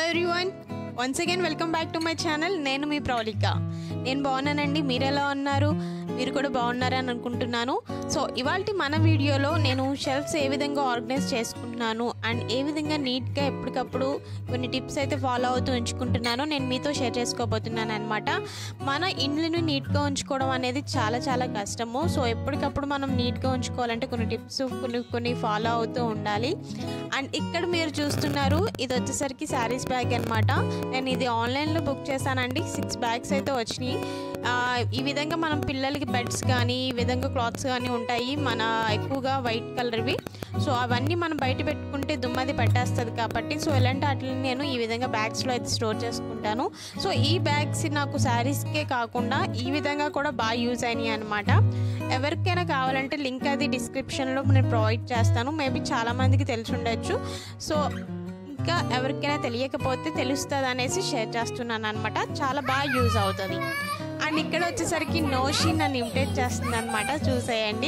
everyone once again welcome back to my channel నేను మీ ప్రౌలిక నేను బాగున్నానండి మీరు ఎలా ఉన్నారు మీరు కూడా బాగున్నారని అనుకుంటున్నాను సో ఇవాళ మన వీడియోలో నేను షెల్ఫ్స్ ఏ విధంగా ఆర్గనైజ్ చేసుకుంటున్నాను అండ్ ఏ విధంగా నీట్గా ఎప్పటికప్పుడు కొన్ని టిప్స్ అయితే ఫాలో అవుతూ ఉంచుకుంటున్నానో నేను మీతో షేర్ చేసుకోబోతున్నాను అనమాట మన ఇండ్లను నీట్గా ఉంచుకోవడం అనేది చాలా చాలా కష్టము సో ఎప్పటికప్పుడు మనం నీట్గా ఉంచుకోవాలంటే కొన్ని టిప్స్ కొన్ని కొన్ని ఫాలో అవుతూ ఉండాలి అండ్ ఇక్కడ మీరు చూస్తున్నారు ఇది వచ్చేసరికి శారీస్ బ్యాగ్ అనమాట నేను ఇది ఆన్లైన్లో బుక్ చేశానండి సిక్స్ బ్యాగ్స్ అయితే వచ్చినాయి ఆ, ఈ విధంగా మనం పిల్లలకి బెడ్స్ కానీ ఈ విధంగా క్లాత్స్ కానీ ఉంటాయి మన ఎక్కువగా వైట్ కలర్వి సో అవన్నీ మనం బయట పెట్టుకుంటే దుమ్మది పట్టేస్తుంది కాబట్టి సో ఇలాంటి వాటిని నేను ఈ విధంగా బ్యాగ్స్లో అయితే స్టోర్ చేసుకుంటాను సో ఈ బ్యాగ్స్ నాకు శారీస్కే కాకుండా ఈ విధంగా కూడా బాగా యూజ్ అయినాయి అనమాట ఎవరికైనా కావాలంటే లింక్ అది డిస్క్రిప్షన్లో నేను ప్రొవైడ్ చేస్తాను మేబీ చాలామందికి తెలిసి ఉండొచ్చు సో ఇంకా ఎవరికైనా తెలియకపోతే తెలుస్తుంది అనేసి షేర్ చేస్తున్నాను అనమాట చాలా బాగా యూజ్ అవుతుంది అండ్ ఇక్కడ వచ్చేసరికి నోషి నన్ను ఇమిటేట్ చేస్తుంది అనమాట చూసేయండి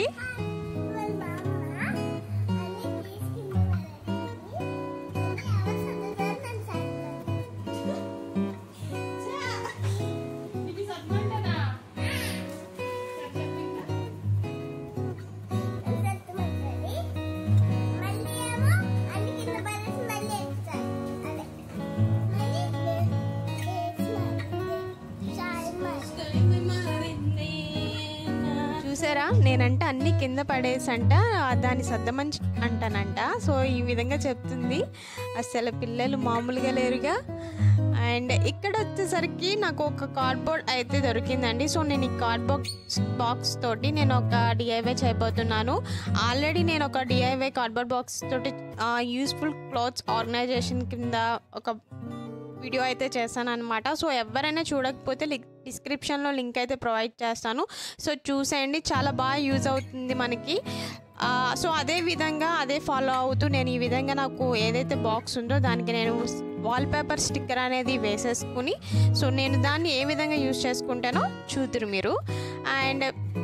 చూసారా నేనంట అన్ని కింద పడేసంట దాన్ని సర్దమని అంటానంట సో ఈ విధంగా చెప్తుంది అసలు పిల్లలు మామూలుగా లేరుగా అండ్ ఇక్కడ వచ్చేసరికి నాకు ఒక కార్డ్బోర్డ్ అయితే దొరికిందండి సో నేను ఈ కార్డ్బోర్డ్ బాక్స్ తోటి నేను ఒక డిఐవై చేయబోతున్నాను ఆల్రెడీ నేను ఒక డిఐవై కార్డ్బోర్డ్ బాక్స్ తోటి యూస్ఫుల్ క్లాత్స్ ఆర్గనైజేషన్ కింద ఒక వీడియో అయితే చేశాను అనమాట సో ఎవరైనా చూడకపోతే లింక్ డిస్క్రిప్షన్లో లింక్ అయితే ప్రొవైడ్ చేస్తాను సో చూసేయండి చాలా బాగా యూజ్ అవుతుంది మనకి ఆ, సో అదే విధంగా అదే ఫాలో అవుతూ నేను ఈ విధంగా నాకు ఏదైతే బాక్స్ ఉందో దానికి నేను వాల్ పేపర్ స్టిక్కర్ అనేది వేసేసుకుని సో నేను దాన్ని ఏ విధంగా యూజ్ చేసుకుంటానో చూతురు మీరు అండ్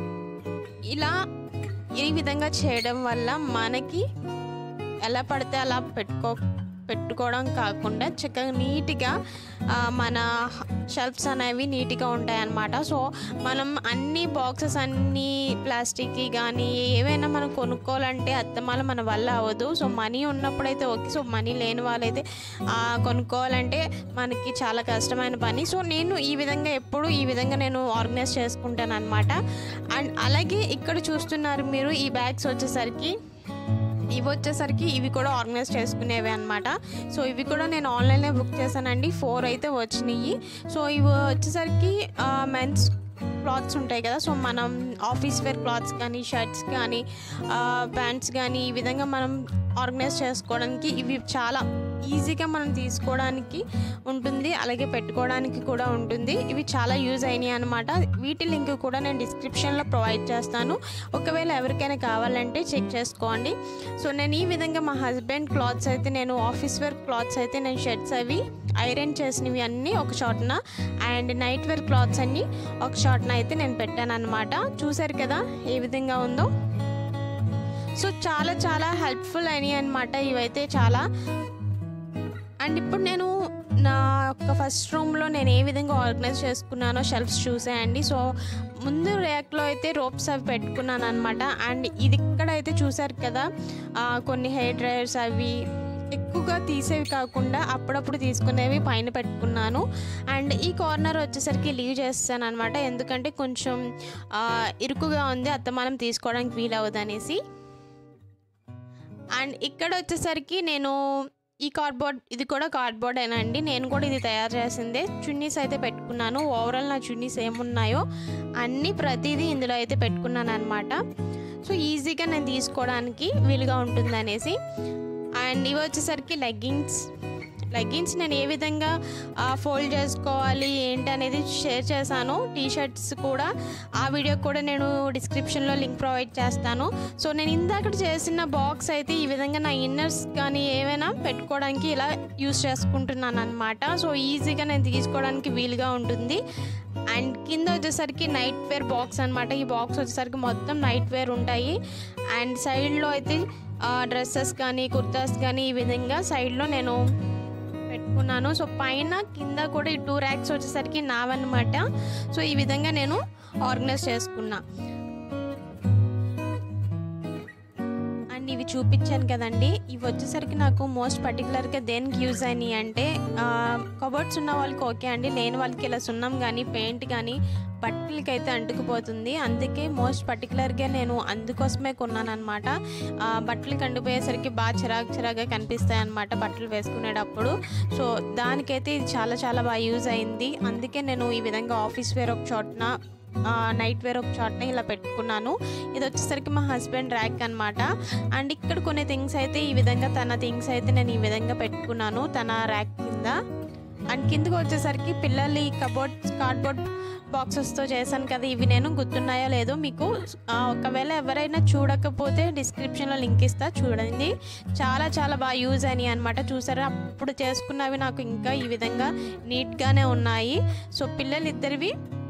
ఇలా ఈ విధంగా చేయడం వల్ల మనకి ఎలా పడితే అలా పెట్టుకో పెట్టుకోవడం కాకుండా చక్కగా నీట్గా ఆ, మన షెల్ఫ్స్ అనేవి నీట్గా ఉంటాయి అన్నమాట సో మనం అన్ని బాక్సెస్ అన్నీ ప్లాస్టిక్ కానీ ఏవైనా మనం కొనుక్కోవాలంటే అత్తమాల మన వల్ల అవ్వదు సో మనీ ఉన్నప్పుడైతే ఓకే సో మనీ లేని వాళ్ళైతే ఆ, కొనుక్కోవాలంటే మనకి చాలా కష్టమైన పని సో నేను ఈ విధంగా ఎప్పుడు ఈ విధంగా నేను ఆర్గనైజ్ చేసుకుంటాను అనమాట అండ్ అలాగే ఇక్కడ చూస్తున్నారు మీరు ఈ బ్యాగ్స్ వచ్చేసరికి ఇవి వచ్చేసరికి ఇవి కూడా ఆర్గనైజ్ చేసుకునేవి అనమాట సో ఇవి కూడా నేను ఆన్లైన్లో బుక్ చేశానండి ఫోర్ అయితే వచ్చినాయి సో ఇవి వచ్చేసరికి మెన్స్ క్లాత్స్ ఉంటాయి కదా సో మనం ఆఫీస్ వేర్ క్లాత్స్ కానీ షర్ట్స్ కానీ ప్యాంట్స్ కానీ ఈ విధంగా మనం ఆర్గనైజ్ చేసుకోవడానికి ఇవి చాలా ఈజీగా మనం తీసుకోవడానికి ఉంటుంది అలాగే పెట్టుకోవడానికి కూడా ఉంటుంది ఇవి చాలా యూజ్ అయినాయి అనమాట వీటి లింక్ కూడా నేను డిస్క్రిప్షన్లో ప్రొవైడ్ చేస్తాను ఒకవేళ ఎవరికైనా కావాలంటే చెక్ చేసుకోండి సో నేను ఈ విధంగా మా హస్బెండ్ క్లాత్స్ అయితే నేను ఆఫీస్ వేర్ క్లాత్స్ అయితే నేను షర్ట్స్ అవి ఐరన్ చేసినవి అన్నీ ఒక షాట్న అండ్ నైట్ వేర్ క్లాత్స్ అన్నీ ఒక షాట్న అయితే నేను పెట్టాను అనమాట చూసారు కదా ఏ విధంగా ఉందో సో చాలా చాలా హెల్ప్ఫుల్ అయినాయి అనమాట ఇవైతే చాలా అండ్ ఇప్పుడు నేను నా యొక్క ఫస్ట్ రూమ్లో నేను ఏ విధంగా ఆర్గనైజ్ చేసుకున్నానో షెల్ఫ్స్ చూసేయండి సో ముందు ర్యాక్లో అయితే రోప్స్ అవి పెట్టుకున్నాను అనమాట అండ్ ఇది ఇక్కడ అయితే చూసారు కదా ఆ, కొన్ని హెయిర్ డ్రైయర్స్ అవి ఎక్కువగా తీసేవి కాకుండా అప్పుడప్పుడు తీసుకునేవి పైన పెట్టుకున్నాను అండ్ ఈ కార్నర్ వచ్చేసరికి లీవ్ చేస్తాను అనమాట ఎందుకంటే కొంచెం ఆ, ఇరుకుగా ఉంది అత్తమానం తీసుకోవడానికి వీలు అవ్వదు అనేసి అండ్ ఇక్కడ వచ్చేసరికి నేను ఈ కార్డ్బోర్డ్ ఇది కూడా కార్డ్బోర్డ్ అండి నేను కూడా ఇది తయారు చేసిందే చున్నీస్ అయితే పెట్టుకున్నాను ఓవరాల్ నా చున్నీస్ ఏమున్నాయో అన్నీ ప్రతిదీ ఇందులో అయితే పెట్టుకున్నాను అనమాట సో ఈజీగా నేను తీసుకోవడానికి వీలుగా ఉంటుంది అనేసి అండ్ ఇవి వచ్చేసరికి లెగ్గింగ్స్ లెగ్గిన్స్ నేను ఏ విధంగా ఫోల్డ్ చేసుకోవాలి ఏంటి అనేది షేర్ చేశాను టీ షర్ట్స్ కూడా ఆ వీడియో కూడా నేను డిస్క్రిప్షన్లో లింక్ ప్రొవైడ్ చేస్తాను సో నేను ఇందాక చేసిన బాక్స్ అయితే ఈ విధంగా నా ఇన్నర్స్ కానీ ఏవైనా పెట్టుకోవడానికి ఇలా యూస్ చేసుకుంటున్నాను అనమాట సో ఈజీగా నేను తీసుకోవడానికి వీలుగా ఉంటుంది అండ్ కింద వచ్చేసరికి నైట్ వేర్ బాక్స్ అనమాట ఈ బాక్స్ వచ్చేసరికి మొత్తం నైట్ వేర్ ఉంటాయి అండ్ సైడ్లో అయితే డ్రెస్సెస్ కానీ కుర్తాస్ కానీ ఈ విధంగా సైడ్లో నేను పెట్ చేసుకున్నాను సో పైన కింద కూడా ఈ టూ ర్యాక్స్ వచ్చేసరికి నావన్నమాట సో ఈ విధంగా నేను ఆర్గనైజ్ చేసుకున్నా అండ్ ఇవి చూపించాను కదండి ఇవి వచ్చేసరికి నాకు మోస్ట్ పర్టికులర్గా దేనికి యూజ్ అయినాయి అంటే కబర్డ్స్ ఉన్న వాళ్ళకి ఓకే అండి లేని వాళ్ళకి ఇలా సున్నం కానీ పెయింట్ కానీ బట్టలకి అయితే అంటుకుపోతుంది అందుకే మోస్ట్ పర్టికులర్గా నేను అందుకోసమే కొన్నాను అనమాట బట్టలకి అంటుకుపోయేసరికి బాగా చిరాకు చిరాగా కనిపిస్తాయి అనమాట బట్టలు వేసుకునేటప్పుడు సో దానికైతే ఇది చాలా చాలా బాగా యూజ్ అయింది అందుకే నేను ఈ విధంగా ఆఫీస్ వేర్ ఒక చోటన నైట్ వేర్ ఒక చోటన ఇలా పెట్టుకున్నాను ఇది వచ్చేసరికి మా హస్బెండ్ ర్యాక్ అనమాట అండ్ ఇక్కడ కొన్ని థింగ్స్ అయితే ఈ విధంగా తన థింగ్స్ అయితే నేను ఈ విధంగా పెట్టుకున్నాను తన ర్యాక్ కింద అండ్ కిందకి వచ్చేసరికి పిల్లలు కబోర్డ్ కార్డ్బోర్డ్ బాక్సెస్తో చేశాను కదా ఇవి నేను గుర్తున్నాయో లేదో మీకు ఆ, ఒకవేళ ఎవరైనా చూడకపోతే డిస్క్రిప్షన్లో లింక్ ఇస్తా చూడండి చాలా చాలా బాగా యూజ్ అయినాయి అనమాట చూసారా అప్పుడు చేసుకున్నవి నాకు ఇంకా ఈ విధంగా నీట్గానే ఉన్నాయి సో పిల్లలు ఇద్దరివి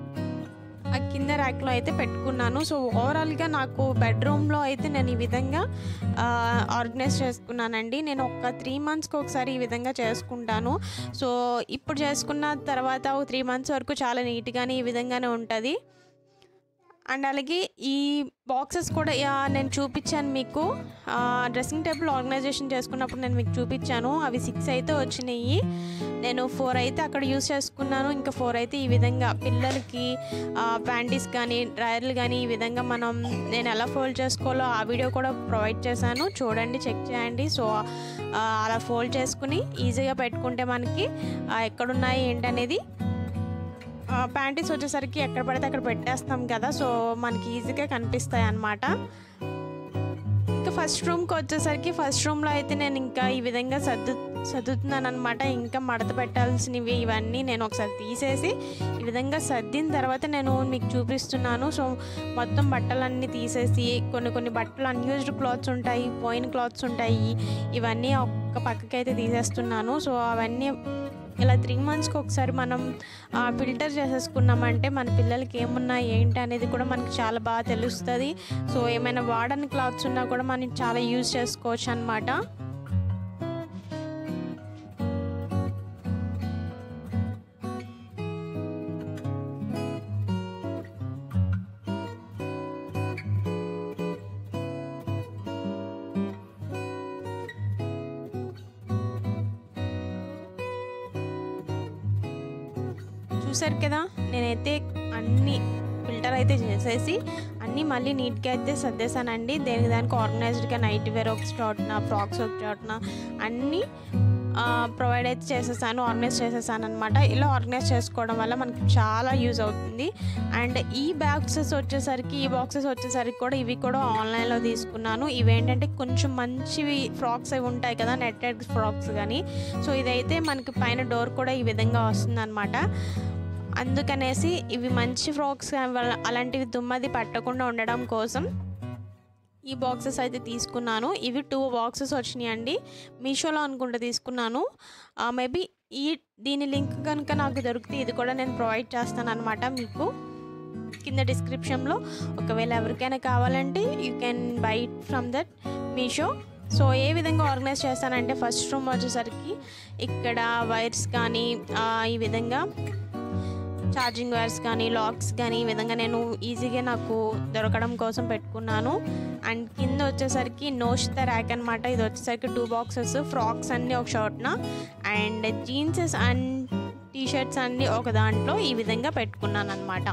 ఆ కింద ర్యాక్లో అయితే పెట్టుకున్నాను సో ఓవరాల్గా నాకు బెడ్రూమ్లో అయితే నేను ఈ విధంగా ఆర్గనైజ్ చేసుకున్నానండి నేను ఒక త్రీ మంత్స్కి ఒకసారి ఈ విధంగా చేసుకుంటాను సో ఇప్పుడు చేసుకున్న తర్వాత ఒక త్రీ మంత్స్ వరకు చాలా నీట్గానే ఈ విధంగానే ఉంటుంది అండ్ అలాగే ఈ బాక్సెస్ కూడా యా, నేను చూపించాను మీకు డ్రెస్సింగ్ టేబుల్ ఆర్గనైజేషన్ చేసుకున్నప్పుడు నేను మీకు చూపించాను అవి సిక్స్ అయితే వచ్చినాయి నేను ఫోర్ అయితే అక్కడ యూస్ చేసుకున్నాను ఇంకా ఫోర్ అయితే ఈ విధంగా పిల్లలకి ప్యాంటీస్ కానీ డ్రైయర్లు కానీ ఈ విధంగా మనం నేను ఎలా ఫోల్డ్ చేసుకోవాలో ఆ వీడియో కూడా ప్రొవైడ్ చేశాను చూడండి చెక్ చేయండి సో ఆ, అలా ఫోల్డ్ చేసుకుని ఈజీగా పెట్టుకుంటే మనకి ఆ, ఎక్కడున్నాయి ఏంటనేది ప్యాంటీస్ వచ్చేసరికి ఎక్కడ పడితే అక్కడ పెట్టేస్తాం కదా సో మనకి ఈజీగా కనిపిస్తాయి అన్నమాట ఇంకా ఫస్ట్ రూమ్కి వచ్చేసరికి ఫస్ట్ రూమ్లో అయితే నేను ఇంకా ఈ విధంగా సర్దు సర్దుతున్నాను అనమాట ఇంకా మడత పెట్టాల్సినవి ఇవన్నీ నేను ఒకసారి తీసేసి ఈ విధంగా సర్దిన తర్వాత నేను మీకు చూపిస్తున్నాను సో మొత్తం బట్టలన్నీ తీసేసి కొన్ని కొన్ని బట్టలు అన్యూజ్డ్ క్లాత్స్ ఉంటాయి పోయిన క్లాత్స్ ఉంటాయి ఇవన్నీ ఒక్క పక్కకి అయితే తీసేస్తున్నాను సో అవన్నీ ఇలా త్రీ మంత్స్కి ఒకసారి మనం ఫిల్టర్ చేసేసుకున్నామంటే మన పిల్లలకి ఏమున్నాయి ఏంటి అనేది కూడా మనకి చాలా బాగా తెలుస్తుంది సో ఏమైనా వాడని క్లాత్స్ ఉన్నా కూడా మనం చాలా యూజ్ చేసుకోవచ్చు అనమాట చూసారు కదా నేనైతే అన్ని ఫిల్టర్ అయితే చేసేసి అన్నీ మళ్ళీ నీట్గా అయితే సర్దేశానండి దేనికి దానికి ఆర్గనైజ్డ్గా నైట్ వేర్ ఒక చోటన ఫ్రాక్స్ ఒక చోటన అన్నీ ప్రొవైడ్ అయితే చేసేసాను ఆర్గనైజ్ చేసేసాను అనమాట ఇలా ఆర్గనైజ్ చేసుకోవడం వల్ల మనకి చాలా యూజ్ అవుతుంది అండ్ ఈ బాక్సెస్ వచ్చేసరికి ఈ బాక్సెస్ వచ్చేసరికి కూడా ఇవి కూడా ఆన్లైన్లో తీసుకున్నాను ఇవేంటంటే కొంచెం మంచివి ఫ్రాక్స్ అవి ఉంటాయి కదా నెట్టెడ్ ఫ్రాక్స్ కానీ సో ఇదైతే మనకి పైన డోర్ కూడా ఈ విధంగా వస్తుందన్నమాట అందుకనేసి ఇవి మంచి ఫ్రాక్స్ వల్ల- అలాంటివి దుమ్మది పట్టకుండా ఉండడం కోసం ఈ బాక్సెస్ అయితే తీసుకున్నాను ఇవి టూ బాక్సెస్ వచ్చినాయండి మీషోలో అనుకుంటే తీసుకున్నాను మేబీ ఈ దీని లింక్ కనుక నాకు దొరికితే ఇది కూడా నేను ప్రొవైడ్ చేస్తాను అనమాట మీకు కింద డిస్క్రిప్షన్లో ఒకవేళ ఎవరికైనా కావాలంటే you can buy from that Meesho so ఏ విధంగా ఆర్గనైజ్ చేస్తానంటే ఫస్ట్ రూమ్ వచ్చేసరికి ఇక్కడ వైర్స్ కానీ ఆ, ఈ విధంగా ఛార్జింగ్ వైర్స్ కానీ లాక్స్ కానీ ఈ విధంగా నేను ఈజీగా నాకు దొరకడం కోసం పెట్టుకున్నాను అండ్ కింద వచ్చేసరికి నోషిత ర్యాక్ అనమాట ఇది వచ్చేసరికి టూ బాక్సెస్ ఫ్రాక్స్ అన్నీ ఒక షార్ట్న and jeans and T shirts అన్నీ ఒక దాంట్లో ఈ విధంగా పెట్టుకున్నాను అనమాట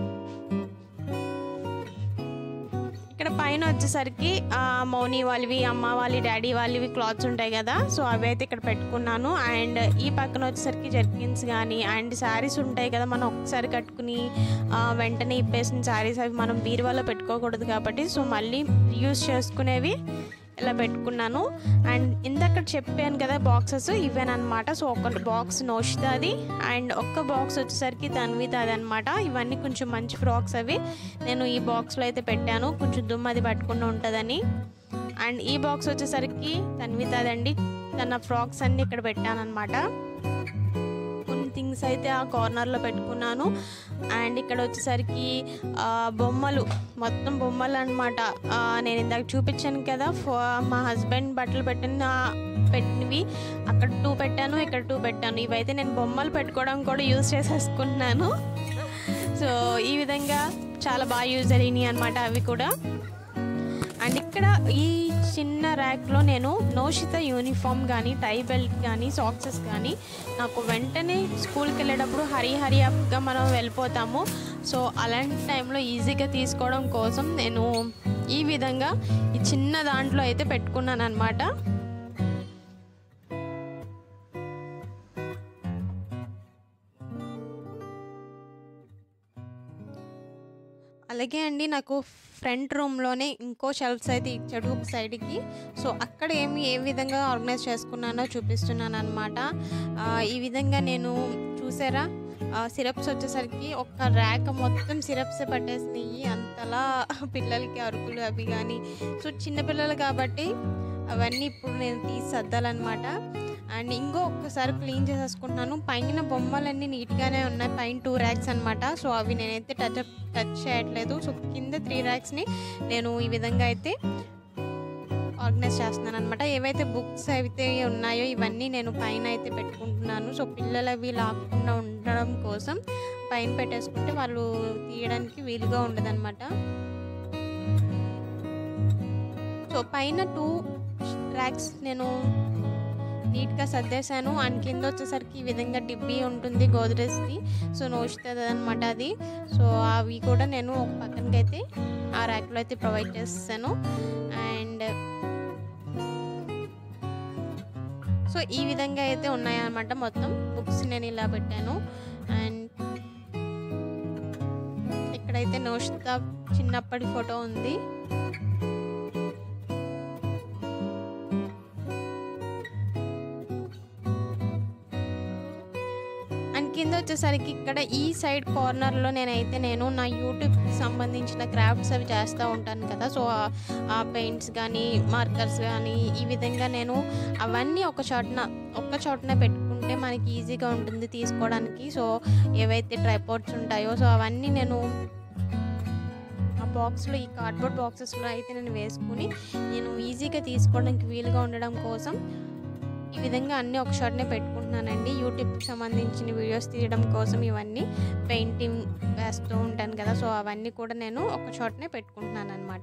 ఇక్కడ పైన వచ్చేసరికి ఆ, మౌని వాళ్ళవి అమ్మ వాళ్ళవి డాడీ వాళ్ళవి క్లాత్స్ ఉంటాయి కదా సో అవి అయితే ఇక్కడ పెట్టుకున్నాను అండ్ ఈ పక్కన వచ్చేసరికి జర్కిన్స్ కానీ అండ్ శారీస్ ఉంటాయి కదా మనం ఒకసారి కట్టుకుని ఆ, వెంటనే ఇప్పేసిన శారీస్ అవి మనం బీరువాలో పెట్టుకోకూడదు కాబట్టి సో మళ్ళీ యూస్ చేసుకునేవి ఇలా పెట్టుకున్నాను అండ్ ఇందాక చెప్పాను కదా బాక్సెస్ ఇవేనమాట సో ఒక బాక్స్ నోషితాది అండ్ ఒక్క బాక్స్ వచ్చేసరికి తన్వితాది అనమాట ఇవన్నీ కొంచెం మంచి ఫ్రాక్స్ అవి నేను ఈ బాక్స్లో అయితే పెట్టాను కొంచెం దుమ్ము అది పట్టకుండా ఉంటుందని అండ్ ఈ బాక్స్ వచ్చేసరికి తన్వితాదండి తన ఫ్రాక్స్ అన్ని ఇక్కడ పెట్టాను అనమాట కొన్ని థింగ్స్ అయితే ఆ కార్నర్లో పెట్టుకున్నాను అండ్ ఇక్కడ వచ్చేసరికి ఆ, బొమ్మలు మొత్తం బొమ్మలు అనమాట నేను ఇందాక చూపించాను కదా ఫో- మా హస్బెండ్ బట్టలు పెట్టిన పెట్టినవి అక్కడ టూ పెట్టాను ఇక్కడ టూ పెట్టాను ఇవైతే నేను బొమ్మలు పెట్టుకోవడం కూడా యూజ్ చేసేసుకుంటున్నాను సో ఈ విధంగా చాలా బాగా యూజ్ అయినాయి అనమాట అవి కూడా అండ్ ఇక్కడ ఈ చిన్న ర్యాక్లో నేను నోషిత యూనిఫామ్ కానీ టై బెల్ట్ కానీ సాక్సెస్ కానీ నాకు వెంటనే స్కూల్కి వెళ్ళేటప్పుడు హరి హరి అప్గా మనం వెళ్ళిపోతాము సో అలాంటి టైంలో ఈజీగా తీసుకోవడం కోసం నేను ఈ విధంగా ఈ చిన్న దాంట్లో అయితే పెట్టుకున్నాను అనమాట అలాగే అండి నాకు ఫ్రంట్ రూమ్లోనే ఇంకో షెల్ఫ్స్ అయితే ఇచ్చాడు ఒక సైడ్కి సో అక్కడ ఏమి ఏ విధంగా ఆర్గనైజ్ చేసుకున్నానో చూపిస్తున్నాను అనమాట ఈ విధంగా నేను చూసారా సిరప్స్ వచ్చేసరికి ఒక ర్యాక్ మొత్తం సిరప్స్ పట్టేసినాయి అంతలా పిల్లలకి అరుకులు అవి కానీ సో చిన్నపిల్లలు కాబట్టి అవన్నీ ఇప్పుడు నేను తీసి సర్దాలన్నమాట అండ్ ఇంకో ఒక్కసారి క్లీన్ చేసేసుకుంటున్నాను పైన బొమ్మలన్నీ నీట్గానే ఉన్నాయి పైన టూ ర్యాక్స్ అనమాట సో అవి నేనైతే టచ్ టచ్ చేయట్లేదు సో కింద త్రీ ర్యాక్స్ని నేను ఈ విధంగా అయితే ఆర్గనైజ్ చేస్తున్నాను అనమాట ఏవైతే బుక్స్ అయితే ఉన్నాయో ఇవన్నీ నేను పైన అయితే పెట్టుకుంటున్నాను సో పిల్లలు అవి లాక్కుండా ఉండడం కోసం పైన పెట్టేసుకుంటే వాళ్ళు తీయడానికి వీలుగా ఉండదన్నమాట సో పైన టూ ర్యాక్స్ నేను నీట్గా సర్దేశాను అండ్ కింద వచ్చేసరికి ఈ విధంగా డిబ్బీ ఉంటుంది గోద్రేజ్ది సో నోచుతుంది అనమాట అది సో అవి కూడా నేను ఒక పక్కనకి అయితే ఆ ర్యాక్లో అయితే ప్రొవైడ్ చేస్తాను అండ్ సో ఈ విధంగా అయితే ఉన్నాయన్నమాట మొత్తం బుక్స్ నేను ఇలా పెట్టాను అండ్ ఇక్కడైతే నోషిత చిన్నప్పటి ఫోటో ఉంది అండ్ కింద వచ్చేసరికి ఇక్కడ ఈ సైడ్ కార్నర్లో నేనైతే నేను నా యూట్యూబ్కి సంబంధించిన క్రాఫ్ట్స్ అవి చేస్తూ ఉంటాను కదా సో ఆ- ఆ పెయింట్స్ కానీ మార్కర్స్ కానీ ఈ విధంగా నేను అవన్నీ ఒక చోటన ఒక్క చోటనే పెట్టుకుంటే మనకి ఈజీగా ఉంటుంది తీసుకోవడానికి సో ఏవైతే ట్రైపోర్ట్స్ ఉంటాయో సో అవన్నీ నేను ఆ బాక్స్లో ఈ కార్డ్బోర్డ్ బాక్సెస్లో అయితే నేను వేసుకుని నేను ఈజీగా తీసుకోవడానికి వీలుగా ఉండడం కోసం ఈ విధంగా అన్నీ ఒక షాట్నే పెట్టుకుంటున్నానండి యూట్యూబ్కి సంబంధించిన వీడియోస్ తీయడం కోసం ఇవన్నీ పెయింటింగ్ వేస్తూ ఉంటాను కదా సో అవన్నీ కూడా నేను ఒక షాట్నే పెట్టుకుంటున్నాను అనమాట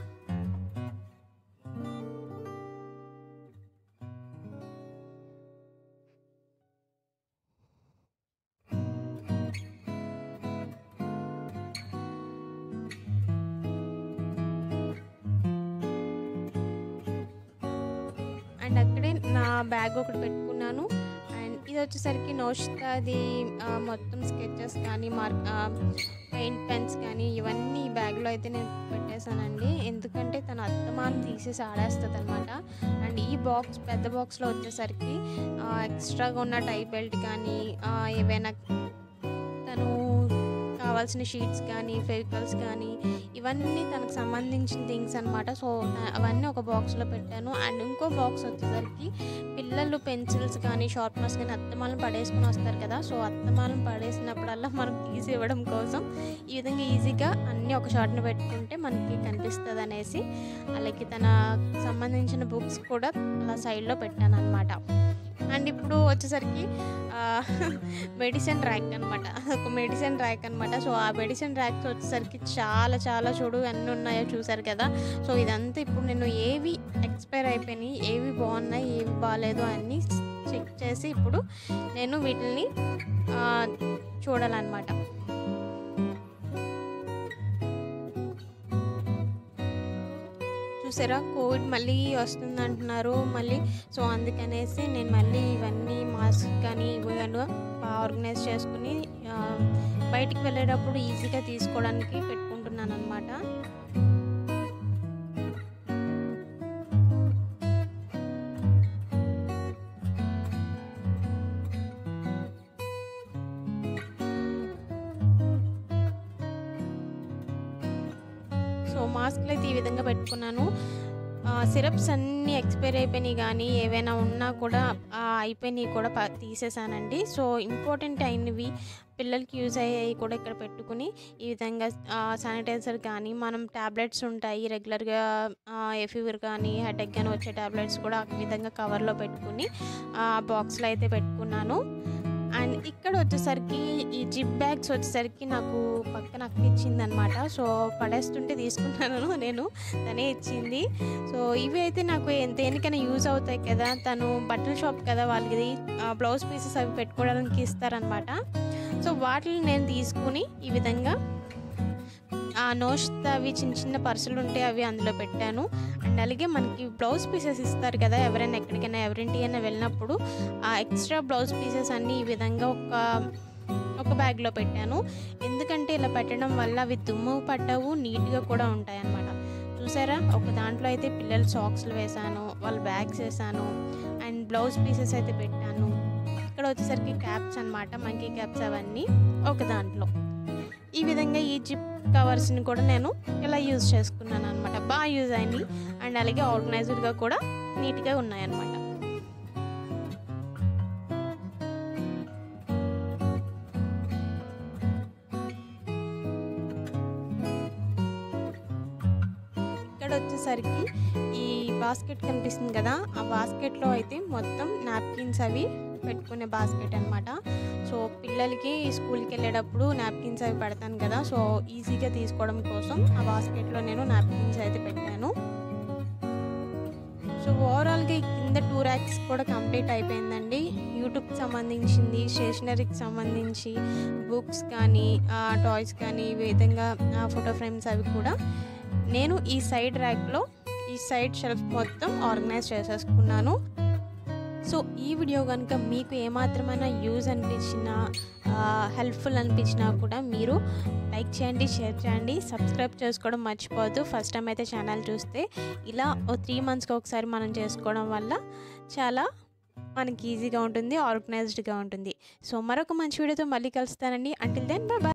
అండ్ అక్కడే నా బ్యాగ్ ఒకటి పెట్టుకున్నాను అండ్ ఇది వచ్చేసరికి నోషితాది ఆ, మొత్తం స్కెచెస్ కానీ మార్క్ పెయింట్ పెన్స్ కానీ ఇవన్నీ ఈ బ్యాగ్లో అయితే నేను పెట్టేశానండి ఎందుకంటే తన అత్తమానం తీసేసి ఆడేస్తుంది అనమాట అండ్ ఈ బాక్స్ పెద్ద బాక్స్లో వచ్చేసరికి ఎక్స్ట్రాగా ఉన్న టై బెల్ట్ కానీ ఆ, ఏవైనా తను కావాల్సిన షీట్స్ కానీ ఫెవికల్స్ కానీ ఇవన్నీ తనకు సంబంధించిన థింగ్స్ అనమాట సో త- అవన్నీ ఒక బాక్స్లో పెట్టాను అండ్ ఇంకో బాక్స్ వచ్చేసరికి పిల్లలు పెన్సిల్స్ కానీ షార్ప్నర్స్ కానీ అత్తమాలను పడేసుకుని వస్తారు కదా సో అత్తమాలను పడేసినప్పుడల్లా మనం తీసి ఇవ్వడం కోసం ఈ విధంగా ఈజీగా అన్నీ ఒక షాట్ని పెట్టుకుంటే మనకి కనిపిస్తుంది అనేసి అలాగే తన సంబంధించిన బుక్స్ కూడా అలా సైడ్లో పెట్టాను అనమాట అండ్ ఇప్పుడు వచ్చేసరికి మెడిసిన్ ర్యాక్ అనమాట ఒక మెడిసిన్ ర్యాక్ అనమాట సో ఆ మెడిసిన్ ర్యాక్స్ వచ్చేసరికి చాలా చాలా చూడు ఎన్ని ఉన్నాయో చూసారు కదా సో ఇదంతా ఇప్పుడు నేను ఏవి ఎక్స్పైర్ అయిపోయినాయి ఏవి బాగున్నాయి ఏవి బాగాలేదు అన్నీ చెక్ చేసి ఇప్పుడు నేను వీటిని ఆ, చూడాలన్నమాట చూసారా కోవిడ్ మళ్ళీ వస్తుంది అంటున్నారు మళ్ళీ సో అందుకనేసి నేను మళ్ళీ ఇవన్నీ మాస్క్ కానీ ఇవి కానీ బాగా ఆర్గనైజ్ చేసుకుని ఆ, బయటికి వెళ్ళేటప్పుడు ఈజీగా తీసుకోవడానికి పెట్టుకుంటున్నాను అనమాట సో మాస్క్లు అయితే ఈ విధంగా పెట్టుకున్నాను ఆ, సిరప్స్ అన్నీ ఎక్స్పైర్ అయిపోయినాయి కానీ ఏవైనా ఉన్నా కూడా ఆ, అయిపోయినాయి కూడా ప తీసేసానండి సో ఇంపార్టెంట్ అయినవి పిల్లలకి యూజ్ అయ్యాయి కూడా ఇక్కడ పెట్టుకుని ఈ విధంగా శానిటైజర్ కానీ మనం ట్యాబ్లెట్స్ ఉంటాయి రెగ్యులర్గా ఎఫీవర్ కానీ హెడేక్ కానీ వచ్చే ట్యాబ్లెట్స్ కూడా ఆ విధంగా కవర్లో పెట్టుకుని బాక్స్లో అయితే పెట్టుకున్నాను అండ్ ఇక్కడ వచ్చేసరికి ఈ జిప్ బ్యాగ్స్ వచ్చేసరికి నాకు పక్కన అక్క ఇచ్చింది అనమాట సో పడేస్తుంటే తీసుకున్నాను నేను తనే ఇచ్చింది సో ఇవి అయితే నాకు ఏ- దేనికైనా యూజ్ అవుతాయి కదా తను బట్టల షాప్ కదా వాళ్ళకి బ్లౌజ్ పీసెస్ అవి పెట్టుకోవడానికి ఇస్తారనమాట సో వాటిని నేను తీసుకుని ఈ విధంగా ఆ నోష్ అవి చిన్న చిన్న పర్సులు ఉంటే అవి అందులో పెట్టాను అండ్ అలాగే మనకి బ్లౌజ్ పీసెస్ ఇస్తారు కదా ఎవరైనా ఎక్కడికైనా ఎవరింటి అయినా వెళ్ళినప్పుడు ఆ ఎక్స్ట్రా బ్లౌజ్ పీసెస్ అన్నీ ఈ విధంగా ఒక ఒక బ్యాగ్లో పెట్టాను ఎందుకంటే ఇలా పెట్టడం వల్ల అవి దుమ్ము పట్టవు నీట్గా కూడా ఉంటాయి అన్నమాట చూసారా ఒక దాంట్లో అయితే పిల్లల సాక్స్లు వేశాను వాళ్ళ బ్యాగ్స్ వేసాను అండ్ బ్లౌజ్ పీసెస్ అయితే పెట్టాను ఇక్కడ వచ్చేసరికి క్యాప్స్ అన్నమాట మంకీ క్యాప్స్ అవన్నీ ఒక దాంట్లో ఈ విధంగా ఈ జిప్ కవర్స్ని కూడా నేను ఇలా యూజ్ చేసుకున్నాను అనమాట బాగా యూజ్ అయింది అండ్ అలాగే ఆర్గనైజ్డ్గా కూడా నీట్గా ఉన్నాయన్నమాట ఇక్కడ వచ్చేసరికి ఈ బాస్కెట్ కనిపిస్తుంది కదా ఆ బాస్కెట్లో అయితే మొత్తం నాప్కిన్స్ అవి పెట్టుకునే బాస్కెట్ అనమాట సో పిల్లలకి స్కూల్కి వెళ్ళేటప్పుడు నాప్కిన్స్ అవి పెడతాను కదా సో ఈజీగా తీసుకోవడం కోసం ఆ బాస్కెట్లో నేను నాప్కిన్స్ అయితే పెట్టాను సో ఓవరాల్గా ఈ కింద టూ ర్యాక్స్ కూడా కంప్లీట్ అయిపోయిందండి యూట్యూబ్కి సంబంధించింది స్టేషనరీకి సంబంధించి బుక్స్ కానీ టాయ్స్ కానీ ఈ విధంగా ఫోటో ఫ్రేమ్స్ అవి కూడా నేను ఈ సైడ్ ర్యాక్లో ఈ సైడ్ షెల్ఫ్ మొత్తం ఆర్గనైజ్ చేసేసుకున్నాను సో ఈ వీడియో కనుక మీకు ఏమాత్రమైనా యూజ్ అనిపించినా హెల్ప్ఫుల్ అనిపించినా కూడా మీరు లైక్ చేయండి షేర్ చేయండి సబ్స్క్రైబ్ చేసుకోవడం మర్చిపోవద్దు ఫస్ట్ టైం అయితే ఛానల్ చూస్తే ఇలా ఓ త్రీ మంత్స్కి ఒకసారి మనం చేసుకోవడం వల్ల చాలా మనకి ఈజీగా ఉంటుంది ఆర్గనైజ్డ్గా ఉంటుంది సో మరొక మంచి వీడియోతో మళ్ళీ కలుస్తానండి అంటిల్ దెన్ బాయ్